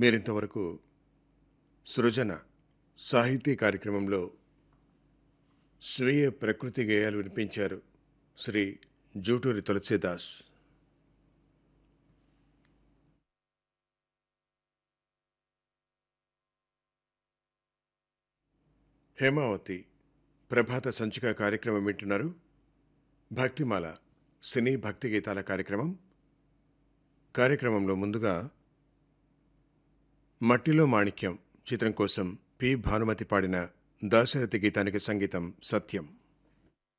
మీరింతవరకు సృజన సాహితీ కార్యక్రమంలో స్వీయ ప్రకృతి గేయాలు వినిపించారు శ్రీ జూటూరి తులసీదాస్ హేమావతి ప్రభాత సంచిక కార్యక్రమం వింటున్నారు భక్తిమాల సినీ భక్తి గీతాల కార్యక్రమం కార్యక్రమంలో ముందుగా మట్టిలో మాణిక్యం చిత్రం కోసం పి భానుమతి పాడిన దాశరథి గీతానికి సంగీతం సత్యం